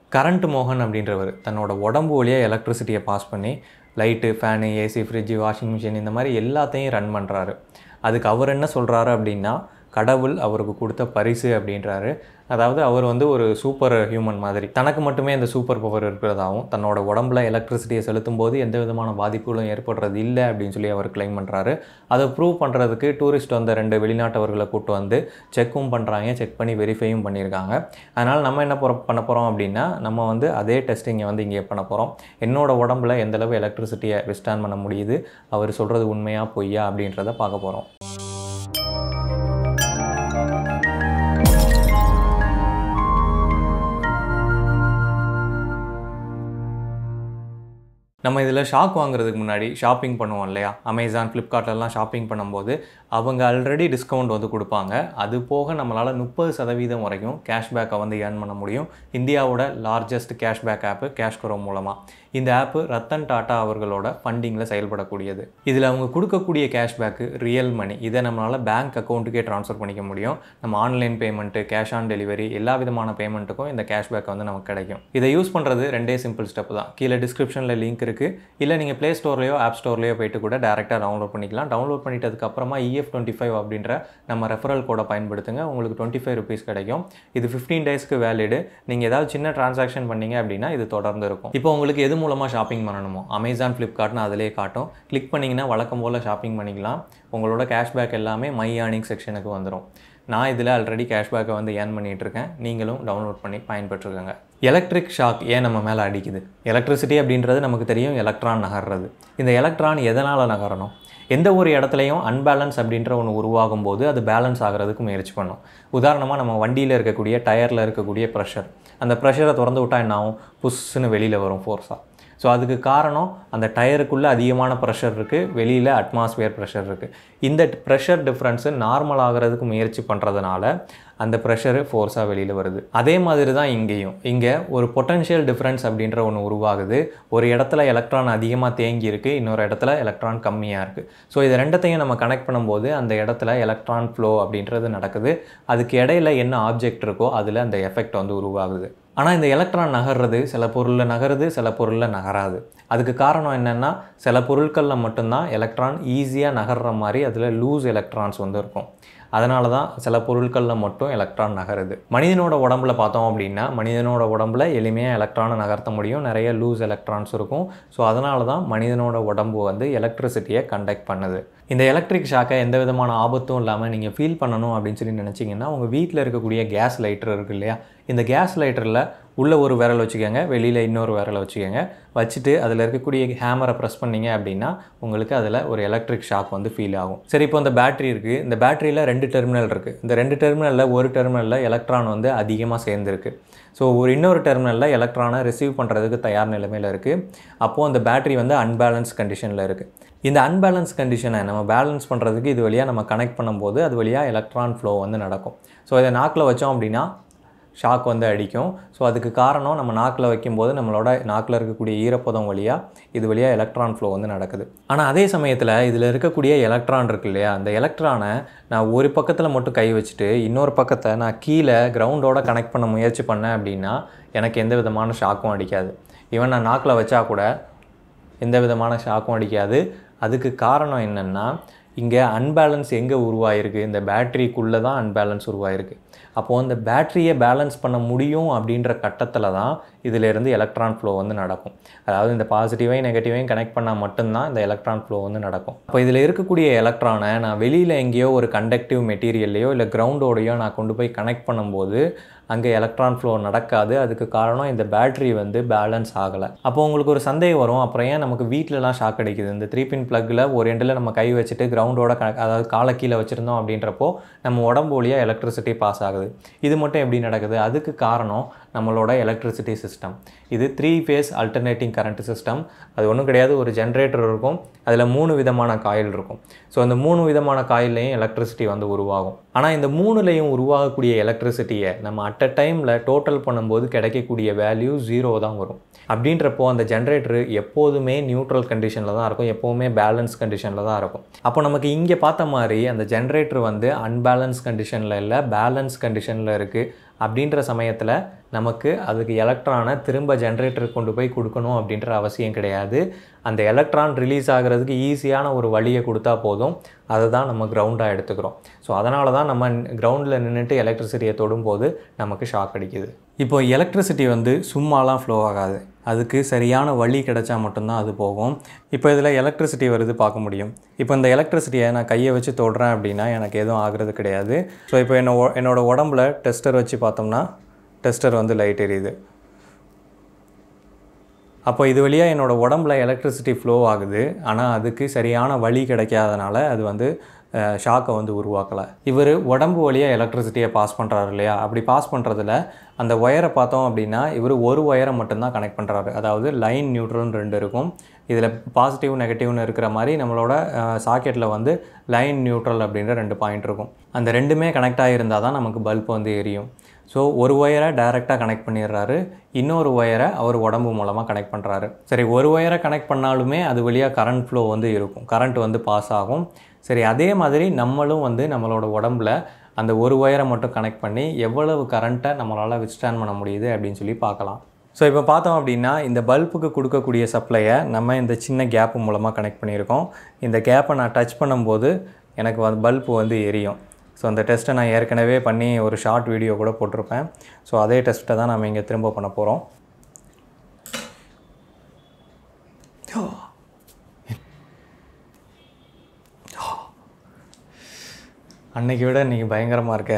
current மோகன் அப்படின்றவர் தன்னோட உடம்பு வழியாக எலக்ட்ரிசிட்டியை பாஸ் பண்ணி light fan AC fridge washing machine இந்த மாதிரி எல்லாத்தையும் ரன் பண்ணுறாரு அதுக்கு அவர் என்ன சொல்கிறாரு அப்படின்னா கடவுள் அவருக்கு கொடுத்த பரிசு அப்படின்றாரு அதாவது அவர் வந்து ஒரு சூப்பர் ஹியூமன் மாதிரி தனக்கு மட்டுமே இந்த சூப்பர் பவர் இருக்கிறதாகவும் தன்னோட உடம்புல எலக்ட்ரிசிட்டியை செலுத்தும் போது எந்த விதமான பாதிப்புகளும் ஏற்படுறது இல்லை அப்படின்னு சொல்லி அவர் கிளைம் பண்ணுறாரு அதை ப்ரூவ் பண்ணுறதுக்கு டூரிஸ்ட் வந்த ரெண்டு வெளிநாட்டவர்களை கூட்டு வந்து செக்கும் பண்ணுறாங்க செக் பண்ணி வெரிஃபையும் பண்ணியிருக்காங்க அதனால் நம்ம என்ன போற பண்ண போகிறோம் அப்படின்னா நம்ம வந்து அதே டெஸ்டிங்கை வந்து இங்கே பண்ண போகிறோம் என்னோட உடம்புல எந்தளவு எலக்ட்ரிசிட்டியை விஸ்டாண்ட் பண்ண முடியுது அவர் சொல்கிறது உண்மையா பொய்யா அப்படின்றத பார்க்க போகிறோம் நம்ம இதில் ஷாக் வாங்குறதுக்கு முன்னாடி ஷாப்பிங் பண்ணுவோம் இல்லையா அமேசான் ஃப்ளிப்கார்ட்லலாம் ஷாப்பிங் பண்ணும்போது அவங்க ஆல்ரெடி டிஸ்கவுண்ட் வந்து கொடுப்பாங்க அது போக நம்மளால் முப்பது சதவீதம் வரைக்கும் கேஷ்பேக்கை வந்து ஏர்ன் பண்ண முடியும் இந்தியாவோட லார்ஜஸ்ட் கேஷ்பேக் ஆப்பு கேஷ்கரோ மூலமாக இந்த ஆப்பு ரத்தன் டாட்டா அவர்களோட ஃபண்டிங்கில் செயல்படக்கூடியது இதில் அவங்க கொடுக்கக்கூடிய கேஷ்பேக்கு ரியல் மணி இதை நம்மளால் பேங்க் அக்கௌண்ட்டுக்கே ட்ரான்ஸ்ஃபர் பண்ணிக்க முடியும் நம்ம online payment cash on delivery எல்லா விதமான பேமெண்ட்டுக்கும் இந்த கேஷ்பேக் வந்து நமக்கு கிடைக்கும் இதை யூஸ் பண்ணுறது ரெண்டே சிம்பிள் ஸ்டெப் தான் கீழே டிஸ்கிரிப்ஷனில் லிங்க் இருக்குது இல்லை நீங்கள் ப்ளே ஸ்டோர்லையோ ஆப் ஸ்டோர்லையோ போயிட்டு கூட டேரெக்டாக டவுன்லோட் பண்ணிக்கலாம் டவுன்லோட் பண்ணிட்டதுக்கு அப்புறமா இஎஃப் டுவெண்ட்டி ஃபைவ் அப்படின்ற நம்ம ரெஃபரல் கோடை பயன்படுத்துங்க உங்களுக்கு டுவெண்ட்டி ஃபைவ் ருபீஸ் கிடைக்கும் இது ஃபிஃப்டீன் டேஸ்க்கு வேலிடு நீங்கள் ஏதாவது சின்ன டிரான்சாக்ஷன் பண்ணீங்க அப்படின்னா இது தொடர்ந்து இருக்கும் இப்போ உங்களுக்கு எது மூலமாக ஷாப்பிங் பண்ணணுமோ அமேசான் ஃப்ளிப்கார்ட்னு அதிலே காட்டும் கிளிக் பண்ணிங்கன்னா வழக்கம் போல் ஷாப்பிங் பண்ணிக்கலாம் உங்களோட கேஷ்பேக் எல்லாமே மை ஏர்னிங் செக்ஷனுக்கு வந்துடும் நான் இதில் ஆல்ரெடி கேஷ்பேக்கை வந்து ஏர்ன் பண்ணிகிட்டு இருக்கேன் நீங்களும் டவுன்லோட் பண்ணி பயன்பெற்றுக்கோங்க எலக்ட்ரிக் ஷாக் ஏன் நம்ம மேலே அடிக்குது எலக்ட்ரிசிட்டி அப்படின்றது நமக்கு தெரியும் எலக்ட்ரான் நகர்றது இந்த எலக்ட்ரான் எதனால் நகரணும் எந்த ஒரு இடத்துலையும் அன்பேலன்ஸ் அப்படின்ற ஒன்று உருவாகும் போது அது பேலன்ஸ் ஆகிறதுக்கு முயற்சி பண்ணும் உதாரணமாக நம்ம வண்டியில் இருக்கக்கூடிய டயரில் இருக்கக்கூடிய ப்ரெஷர் அந்த ப்ரெஷரை திறந்து விட்டால் என்ன ஆகும் புஷ்ஷுன்னு வெளியில் வரும் ஃபோர்ஸாக ஸோ அதுக்கு காரணம் அந்த டயருக்குள்ளே அதிகமான ப்ரெஷர் இருக்குது வெளியில் அட்மாஸ்பியர் ப்ரெஷர் இருக்குது இந்த ப்ரெஷர் டிஃப்ரென்ஸு நார்மல் ஆகிறதுக்கு முயற்சி பண்ணுறதுனால அந்த ப்ரெஷரு ஃபோர்ஸாக வெளியில் வருது அதே மாதிரி தான் இங்கேயும் இங்கே ஒரு பொட்டன்ஷியல் டிஃப்ரென்ஸ் அப்படின்ற ஒன்று உருவாகுது ஒரு இடத்துல எலக்ட்ரான் அதிகமாக தேங்கி இருக்குது இன்னொரு இடத்துல எலக்ட்ரான் கம்மியாக இருக்குது ஸோ இது ரெண்டத்தையும் நம்ம கனெக்ட் பண்ணும்போது அந்த இடத்துல எலக்ட்ரான் ஃப்ளோ அப்படின்றது நடக்குது அதுக்கு இடையில என்ன ஆப்ஜெக்ட் இருக்கோ அதில் அந்த எஃபெக்ட் வந்து உருவாகுது ஆனால் இந்த எலக்ட்ரான் நகர்றது சில பொருளில் நகருது சில பொருளில் நகராது அதுக்கு காரணம் என்னென்னா சில பொருட்களில் மட்டும்தான் எலக்ட்ரான் ஈஸியாக நகர்ற மாதிரி அதில் லூஸ் எலக்ட்ரான்ஸ் வந்து இருக்கும் அதனால தான் சில பொருட்களில் மட்டும் எலக்ட்ரான் நகருது மனிதனோட உடம்புல பார்த்தோம் அப்படின்னா மனிதனோட உடம்புல எளிமையாக எலக்ட்ரானை நகர்த்த முடியும் நிறைய லூஸ் எலக்ட்ரான்ஸ் இருக்கும் ஸோ அதனால தான் மனிதனோட உடம்பு வந்து எலக்ட்ரிசிட்டியை கண்டக்ட் பண்ணுது இந்த எலக்ட்ரிக் ஷாக்கை எந்த விதமான ஆபத்தும் இல்லாமல் நீங்கள் ஃபீல் பண்ணணும் அப்படின்னு சொல்லி நினச்சிங்கன்னா உங்கள் வீட்டில் இருக்கக்கூடிய கேஸ் லைட்டர் இருக்குது இல்லையா இந்த கேஸ் லைட்டரில் உள்ளே ஒரு விரல் வச்சுக்கோங்க வெளியில் இன்னொரு விரலை வச்சுக்கோங்க வச்சுட்டு அதில் இருக்கக்கூடிய ஹேமரை ப்ரெஸ் பண்ணீங்க அப்படின்னா உங்களுக்கு அதில் ஒரு எலக்ட்ரிக் ஷாக் வந்து ஃபீல் ஆகும் சரி இப்போ இந்த பேட்டரி இருக்குது இந்த பேட்டரியில் ரெண்டு டெர்மினல் இருக்குது இந்த ரெண்டு டெர்மினலில் ஒரு டெர்மினலில் எலக்ட்ரான் வந்து அதிகமாக சேர்ந்துருக்கு ஸோ ஒரு இன்னொரு டெர்மினலில் எலக்ட்ரானை ரிசீவ் பண்ணுறதுக்கு தயார் நிலைமையில் இருக்குது அப்போது அந்த பேட்டரி வந்து அன்பேலன்ஸ் கண்டிஷனில் இருக்குது இந்த அன்பேலன்ஸ் கண்டிஷனை நம்ம பேலன்ஸ் பண்ணுறதுக்கு இது வழியாக நம்ம கனெக்ட் பண்ணும்போது அது வழியாக எலக்ட்ரான் ஃப்ளோ வந்து நடக்கும் ஸோ இதை நாக்கில் வச்சோம் அப்படின்னா ஷாக் வந்து அடிக்கும் ஸோ அதுக்கு காரணம் நம்ம நாக்கில் வைக்கும்போது நம்மளோட நாக்கில் இருக்கக்கூடிய ஈரப்பதம் வழியாக இது வழியாக எலக்ட்ரான் ஃப்ளோ வந்து நடக்குது ஆனால் அதே சமயத்தில் இதில் இருக்கக்கூடிய எலக்ட்ரான் இருக்கு இல்லையா அந்த எலக்ட்ரானை நான் ஒரு பக்கத்தில் மட்டும் கை வச்சுட்டு இன்னொரு பக்கத்தை நான் கீழே கிரவுண்டோட கனெக்ட் பண்ண முயற்சி பண்ணேன் அப்படின்னா எனக்கு எந்த விதமான ஷாக்கும் அடிக்காது ஈவன் நான் நாக்கில் வச்சா கூட எந்த விதமான ஷாக்கும் அடிக்காது அதுக்கு காரணம் என்னென்னா இங்கே அன்பேலன்ஸ் எங்கே உருவாயிருக்கு இந்த பேட்டரிக்குள்ளே தான் அன்பேலன்ஸ் உருவாயிருக்கு அப்போது இந்த பேட்டரியை பேலன்ஸ் பண்ண முடியும் அப்படின்ற கட்டத்தில் தான் இதிலேருந்து எலக்ட்ரான் ஃப்ளோ வந்து நடக்கும் அதாவது இந்த பாசிட்டிவையும் நெகட்டிவையும் கனெக்ட் பண்ணால் மட்டும்தான் இந்த எலக்ட்ரான் ஃப்ளோ வந்து நடக்கும் அப்போ இதில் இருக்கக்கூடிய எலக்ட்ரானை நான் வெளியில் எங்கேயோ ஒரு கண்டக்டிவ் மெட்டீரியல்லையோ இல்லை கிரவுண்டோடையோ நான் கொண்டு போய் கனெக்ட் பண்ணும்போது அங்கே எலக்ட்ரான் ஃப்ளோ நடக்காது அதுக்கு காரணம் இந்த பேட்டரி வந்து பேலன்ஸ் ஆகலை அப்போ உங்களுக்கு ஒரு சந்தேகம் வரும் அப்புறம் ஏன் நமக்கு வீட்டிலலாம் ஷாக் அடிக்குது இந்த த்ரீ பின் ப்ளக்கில் ஒரு எண்டில் நம்ம கை வச்சுட்டு கிரவுண்டோட கனெக்ட் அதாவது காலை கீழே வச்சுருந்தோம் அப்படின்றப்போ நம்ம உடம்பு வழியாக எலக்ட்ரிசிட்டி பாஸ் ஆகுது இது மட்டும் எப்படி நடக்குது அதுக்கு காரணம் நம்மளோட எலக்ட்ரிசிட்டி சிஸ்டம் இது three phase alternating current system அது ஒன்றும் கிடையாது ஒரு ஜென்ரேட்டர் இருக்கும் அதில் மூணு விதமான காயில் இருக்கும் ஸோ அந்த மூணு விதமான காயில்லையும் எலக்ட்ரிசிட்டி வந்து உருவாகும் ஆனால் இந்த மூணுலேயும் உருவாகக்கூடிய எலக்ட்ரிசிட்டியை நம்ம அட் அ டைமில் டோட்டல் பண்ணும்போது கிடைக்கக்கூடிய வேல்யூ ஜீரோ தான் வரும் அப்படின்றப்போ அந்த ஜென்ரேட்டர் எப்போதுமே நியூட்ரல் கண்டிஷனில் தான் இருக்கும் எப்போவுமே பேலன்ஸ் கண்டிஷனில் தான் இருக்கும் அப்போ நமக்கு இங்கே பார்த்த மாதிரி அந்த ஜென்ரேட்டர் வந்து அன்பேலன்ஸ் கண்டிஷனில் இல்லை பேலன்ஸ் கண்டிஷனில் இருக்குது அப்படின்ற சமயத்தில் நமக்கு அதுக்கு எலக்ட்ரானை திரும்ப ஜென்ரேட்டருக்கு கொண்டு போய் கொடுக்கணும் அப்படின்ற அவசியம் கிடையாது அந்த எலக்ட்ரான் ரிலீஸ் ஆகிறதுக்கு ஈஸியான ஒரு வழியை கொடுத்தா போதும் அதை தான் நம்ம கிரவுண்டாக எடுத்துக்கிறோம் ஸோ அதனால தான் நம்ம கிரவுண்டில் நின்றுட்டு எலக்ட்ரிசிட்டியை தொடும்போது நமக்கு ஷாக் அடிக்குது இப்போ எலக்ட்ரிசிட்டி வந்து சும்மாலாம் ஃப்ளோ ஆகாது அதுக்கு சரியான வழி கிடைச்சா மட்டும்தான் அது போகும் இப்போ இதில் எலக்ட்ரிசிட்டி வருது பார்க்க முடியும் இப்போ இந்த எலக்ட்ரிசிட்டியை நான் கையை வச்சு தொடுறேன் அப்படின்னா எனக்கு எதுவும் ஆகிறது கிடையாது ஸோ இப்போ என்ன என்னோடய உடம்புல டெஸ்டர் வச்சு பார்த்தோம்னா டெஸ்டர் வந்து லைட் எரியுது அப்போ இது வழியாக என்னோடய உடம்புல எலக்ட்ரிசிட்டி ஃப்ளோ ஆகுது ஆனால் அதுக்கு சரியான வழி கிடைக்காதனால அது வந்து ஷாக்கை வந்து உருவாக்கலை இவர் உடம்பு வழியாக எலக்ட்ரிசிட்டியை பாஸ் பண்ணுறாரு இல்லையா அப்படி பாஸ் பண்ணுறதுல அந்த ஒயரை பார்த்தோம் அப்படின்னா இவர் ஒரு ஒயரை மட்டும்தான் கனெக்ட் பண்ணுறாரு அதாவது லைன் நியூட்ரல்னு ரெண்டு இருக்கும் இதில் பாசிட்டிவ் நெகட்டிவ்னு இருக்கிற மாதிரி நம்மளோட சாக்கெட்டில் வந்து லைன் நியூட்ரல் அப்படின்ற ரெண்டு பாயிண்ட் இருக்கும் அந்த ரெண்டுமே கனெக்ட் ஆகியிருந்தால் தான் நமக்கு பல்ப் வந்து எரியும் ஸோ ஒரு ஒயரை டைரெக்டாக கனெக்ட் பண்ணிடுறாரு இன்னொரு ஒயரை அவர் உடம்பு மூலமாக கனெக்ட் பண்ணுறாரு சரி ஒரு ஒயரை கனெக்ட் பண்ணாலுமே அது வழியாக கரண்ட் ஃப்ளோ வந்து இருக்கும் கரண்ட் வந்து பாஸ் ஆகும் சரி அதே மாதிரி நம்மளும் வந்து நம்மளோட உடம்புல அந்த ஒரு ஒயரை மட்டும் கனெக்ட் பண்ணி எவ்வளவு கரண்ட்டை நம்மளால் வித்ஸ்டாண்ட் பண்ண முடியுது அப்படின்னு சொல்லி பார்க்கலாம் ஸோ இப்போ பார்த்தோம் அப்படின்னா இந்த பல்புக்கு கொடுக்கக்கூடிய சப்ளையை நம்ம இந்த சின்ன கேப்பு மூலமாக கனெக்ட் பண்ணியிருக்கோம் இந்த கேப்பை நான் டச் பண்ணும்போது எனக்கு வந்து பல்பு வந்து எரியும் ஸோ அந்த டெஸ்ட்டை நான் ஏற்கனவே பண்ணி ஒரு ஷார்ட் வீடியோ கூட போட்டிருப்பேன் ஸோ அதே டெஸ்ட்டை தான் நம்ம இங்கே திரும்ப பண்ண போகிறோம் அன்னைக்கு விட இன்றைக்கி பயங்கரமாக இருக்க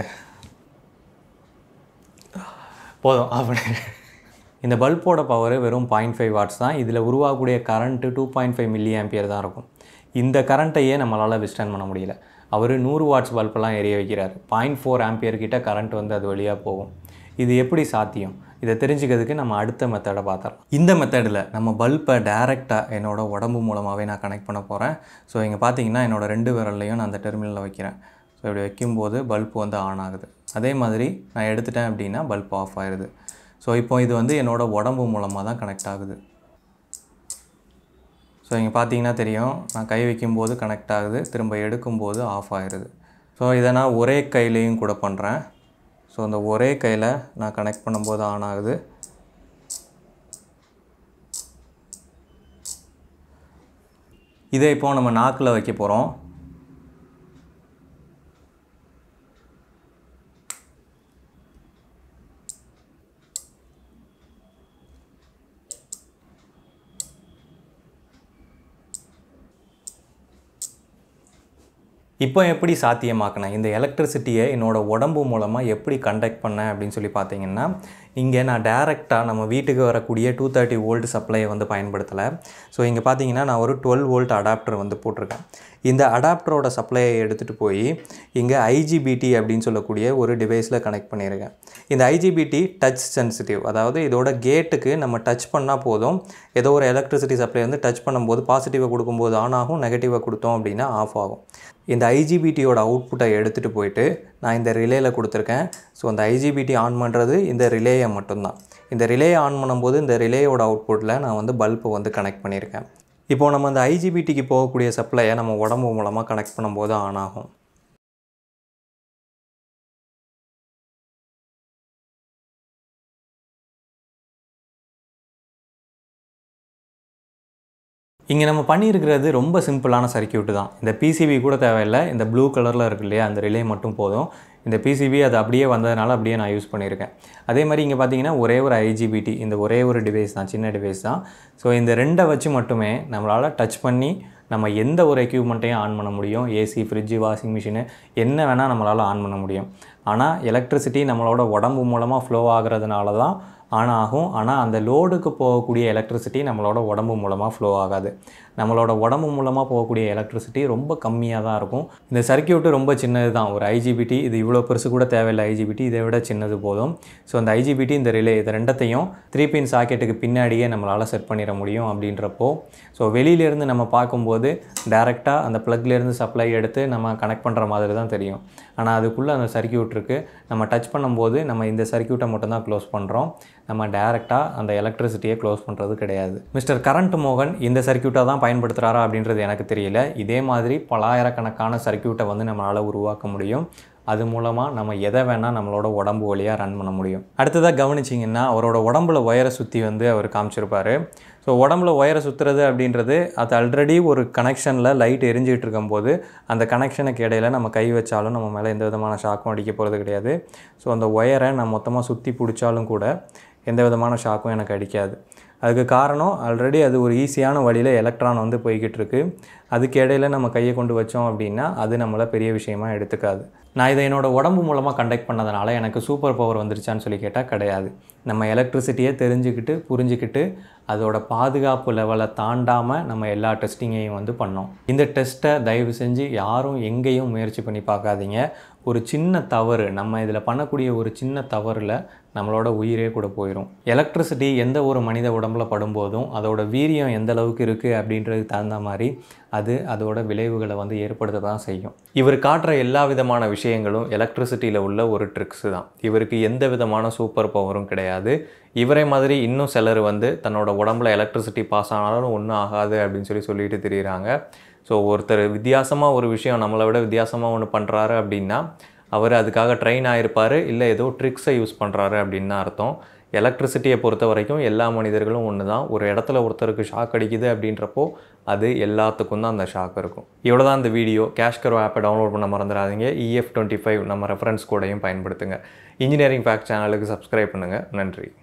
போதும் அப்படி இந்த பல்போட பவர் வெறும் பாயிண்ட் ஃபைவ் வாட்ஸ் தான் இதில் உருவாகக்கூடிய current two point five milliampere தான் இருக்கும் இந்த கரண்ட்டையே நம்மளால் விஸ்டாண்ட் பண்ண முடியல அவர் நூறு வாட்ஸ் பல்பெல்லாம் எரிய வைக்கிறார் பாயிண்ட் ஃபோர் ஆம்பியர் கிட்ட கரண்ட் வந்து அது வழியாக போகும் இது எப்படி சாத்தியம் இதை தெரிஞ்சுக்கிறதுக்கு நம்ம அடுத்த மெத்தடை பார்த்துடலாம் இந்த மெத்தடில் நம்ம பல்பை டேரெக்டாக என்னோடய உடம்பு மூலமாகவே நான் கனெக்ட் பண்ண போகிறேன் ஸோ இங்கே பார்த்தீங்கன்னா என்னோடய ரெண்டு விரல்லையும் நான் அந்த டெர்மினலில் வைக்கிறேன் ஸோ இப்படி வைக்கும்போது பல்ப் வந்து ஆன் ஆகுது அதே மாதிரி நான் எடுத்துட்டேன் அப்படின்னா பல்ப் ஆஃப் ஆயிடுது ஸோ இப்போ இது வந்து என்னோடய உடம்பு மூலமாக தான் கனெக்ட் ஆகுது ஸோ இங்கே பார்த்தீங்கன்னா தெரியும் நான் கை வைக்கும்போது கனெக்ட் ஆகுது திரும்ப எடுக்கும்போது ஆஃப் ஆயிடுது ஸோ இதை நான் ஒரே கையிலையும் கூட பண்ணுறேன் ஸோ அந்த ஒரே கையில் நான் கனெக்ட் பண்ணும்போது ஆன் ஆகுது இதை இப்போது நம்ம நாக்கில் வைக்க போகிறோம் இப்போ எப்படி சாத்தியமாக்கினேன் இந்த எலக்ட்ரிசிட்டியை என்னோடய உடம்பு மூலமாக எப்படி கண்டக்ட் பண்ணேன் அப்படின்னு சொல்லி பார்த்தீங்கன்னா இங்கே நான் டேரெக்டாக நம்ம வீட்டுக்கு வரக்கூடிய டூ தேர்ட்டி வோல்ட் சப்ளையை வந்து பயன்படுத்தலை ஸோ இங்கே பார்த்தீங்கன்னா நான் ஒரு டுவெல் வோல்ட் அடாப்டர் வந்து போட்டிருக்கேன் இந்த அடாப்டரோட சப்ளையை எடுத்துகிட்டு போய் இங்கே ஐஜிபிடி அப்படின்னு சொல்லக்கூடிய ஒரு டிவைஸில் கனெக்ட் பண்ணியிருக்கேன் இந்த ஐஜிபிடி டச் சென்சிட்டிவ் அதாவது இதோட கேட்டுக்கு நம்ம டச் பண்ணால் போதும் ஏதோ ஒரு எலக்ட்ரிசிட்டி சப்ளை வந்து டச் பண்ணும்போது பாசிட்டிவை கொடுக்கும்போது ஆன் ஆகும் நெகட்டிவை கொடுத்தோம் அப்படின்னா ஆஃப் ஆகும் இந்த ஐஜிபிடியோட அவுட்புட்டை எடுத்துகிட்டு போயிட்டு நான் இந்த ரிலேயில் கொடுத்துருக்கேன் ஸோ அந்த ஐஜிபிடி ஆன் பண்ணுறது இந்த ரிலேயை மட்டும்தான் இந்த ரிலேயை ஆன் பண்ணும்போது இந்த ரிலேயோட அவுட்புட்டில் நான் வந்து பல்பை வந்து கனெக்ட் பண்ணியிருக்கேன் இப்போது நம்ம அந்த ஐஜிபிடிக்கு போகக்கூடிய சப்ளையை நம்ம உடம்பு மூலமாக கனெக்ட் பண்ணும்போது ஆன் ஆகும் இங்கே நம்ம பண்ணியிருக்கிறது ரொம்ப சிம்பிளான சர்க்கியூட்டு தான் இந்த பிசிபி கூட தேவையில்லை இந்த ப்ளூ கலரில் இருக்கு இல்லையா அந்த ரிலே மட்டும் போதும் இந்த பிசிபி அது அப்படியே வந்ததுனால அப்படியே நான் யூஸ் பண்ணியிருக்கேன் அதே மாதிரி இங்கே பார்த்தீங்கன்னா ஒரே ஒரு ஐஜிபிடி இந்த ஒரே ஒரு டிவைஸ் தான் சின்ன டிவைஸ் தான் ஸோ இந்த ரெண்டை வச்சு மட்டுமே நம்மளால் டச் பண்ணி நம்ம எந்த ஒரு எக்யூப்மெண்ட்டையும் ஆன் பண்ண முடியும் ஏசி ஃப்ரிட்ஜு வாஷிங் மிஷினு என்ன வேணால் நம்மளால் ஆன் பண்ண முடியும் ஆனால் எலக்ட்ரிசிட்டி நம்மளோட உடம்பு மூலமாக ஃப்ளோ ஆகிறதுனால தான் ஆன் ஆகும் ஆனால் அந்த லோடுக்கு போகக்கூடிய எலக்ட்ரிசிட்டி நம்மளோட உடம்பு மூலமாக ஃப்ளோ ஆகாது நம்மளோட உடம்பு மூலமாக போகக்கூடிய எலக்ட்ரிசிட்டி ரொம்ப கம்மியாக தான் இருக்கும் இந்த சர்க்கியூட்டு ரொம்ப சின்னது தான் ஒரு ஐஜிபிடி இது இவ்வளோ பெருசு கூட தேவையில்லை ஐஜிபிடி இதை விட சின்னது போதும் ஸோ அந்த ஐஜிபிடி இந்த ரிலே இது ரெண்டத்தையும் த்ரீ பின் சாக்கெட்டுக்கு பின்னாடியே நம்மளால் செட் பண்ணிட முடியும் அப்படின்றப்போ ஸோ வெளியிலேருந்து நம்ம பார்க்கும்போது டேரெக்டாக அந்த ப்ளக்லேருந்து சப்ளை எடுத்து நம்ம கனெக்ட் பண்ணுற மாதிரி தான் தெரியும் ஆனால் அதுக்குள்ளே அந்த சர்க்கியூட் இருக்குது நம்ம டச் பண்ணும்போது நம்ம இந்த சர்க்கியூட்டை மட்டும்தான் க்ளோஸ் பண்ணுறோம் நம்ம டேரெக்டாக அந்த எலக்ட்ரிசிட்டியை க்ளோஸ் பண்ணுறது கிடையாது மிஸ்டர் கரண்ட் மோகன் இந்த சர்க்கியூட்டை தான் பயன்படுத்துகிறாரா அப்படின்றது எனக்கு தெரியல இதே மாதிரி பலாயிரக்கணக்கான சர்க்கியூட்டை வந்து நம்மளால் உருவாக்க முடியும் அது மூலமாக நம்ம எதை வேணால் நம்மளோட உடம்பு வழியாக ரன் பண்ண முடியும் அடுத்ததாக கவனிச்சிங்கன்னா அவரோட உடம்புல ஒயரை சுற்றி வந்து அவர் காமிச்சிருப்பாரு ஸோ உடம்புல ஒயரை சுற்றுறது அப்படின்றது அது ஆல்ரெடி ஒரு கனெக்ஷனில் லைட் எரிஞ்சிட்டு இருக்கும்போது அந்த கனெக்ஷனுக்கு இடையில நம்ம கை வச்சாலும் நம்ம மேலே எந்த விதமான ஷாக்கும் அடிக்க போகிறது கிடையாது ஸோ அந்த ஒயரை நான் மொத்தமாக சுற்றி பிடிச்சாலும் கூட எந்த விதமான ஷாக்கும் எனக்கு அடிக்காது அதுக்கு காரணம் ஆல்ரெடி அது ஒரு ஈஸியான வழியில் எலக்ட்ரான் வந்து போய்கிட்டு இருக்கு அதுக்கு இடையில நம்ம கையை கொண்டு வச்சோம் அப்படின்னா அது நம்மளை பெரிய விஷயமா எடுத்துக்காது நான் இதை என்னோட உடம்பு மூலமாக கண்டக்ட் பண்ணதுனால எனக்கு சூப்பர் பவர் வந்துருச்சான்னு சொல்லி கேட்டால் கிடையாது நம்ம எலக்ட்ரிசிட்டியை தெரிஞ்சுக்கிட்டு புரிஞ்சுக்கிட்டு அதோட பாதுகாப்பு லெவலை தாண்டாமல் நம்ம எல்லா டெஸ்டிங்கையும் வந்து பண்ணோம் இந்த டெஸ்ட்டை தயவு செஞ்சு யாரும் எங்கேயும் முயற்சி பண்ணி பார்க்காதீங்க ஒரு சின்ன தவறு நம்ம இதில் பண்ணக்கூடிய ஒரு சின்ன தவறில் நம்மளோட உயிரே கூட போயிடும் எலக்ட்ரிசிட்டி எந்த ஒரு மனித உடம்புல படும்போதும் அதோட வீரியம் எந்த அளவுக்கு இருக்குது அப்படின்றதுக்கு தகுந்த மாதிரி அது அதோட விளைவுகளை வந்து ஏற்படுத்த தான் செய்யும் இவர் காட்டுற எல்லா விதமான விஷயங்களும் எலக்ட்ரிசிட்டியில் உள்ள ஒரு ட்ரிக்ஸு தான் இவருக்கு எந்த விதமான சூப்பர் பவரும் கிடையாது இவரை மாதிரி இன்னும் சிலர் வந்து தன்னோட உடம்புல எலக்ட்ரிசிட்டி பாஸ் ஆனாலும் ஒன்றும் ஆகாது அப்படின்னு சொல்லி சொல்லிட்டு தெரியுறாங்க ஸோ ஒருத்தர் வித்தியாசமாக ஒரு விஷயம் நம்மளை விட வித்தியாசமாக ஒன்று பண்ணுறாரு அப்படின்னா அவர் அதுக்காக ட்ரெயின் ஆகிருப்பார் இல்லை ஏதோ ட்ரிக்ஸை யூஸ் பண்ணுறாரு அப்படின்னு தான் அர்த்தம் எலக்ட்ரிசிட்டியை பொறுத்த வரைக்கும் எல்லா மனிதர்களும் ஒன்று தான் ஒரு இடத்துல ஒருத்தருக்கு ஷாக் அடிக்குது அப்படின்றப்போ அது எல்லாத்துக்கும் தான் அந்த ஷாக் இருக்கும் இவ்வளோ தான் இந்த வீடியோ கேஷ்கரோ ஆப்பை டவுன்லோட் பண்ண மறந்துடாதீங்க இஎஃப் டுவெண்ட்டி ஃபைவ் நம்ம ரெஃபரன்ஸ் கோடையும் பயன்படுத்துங்க இன்ஜினியரிங் ஃபேக்ட் சேனலுக்கு சப்ஸ்கிரைப் பண்ணுங்கள் நன்றி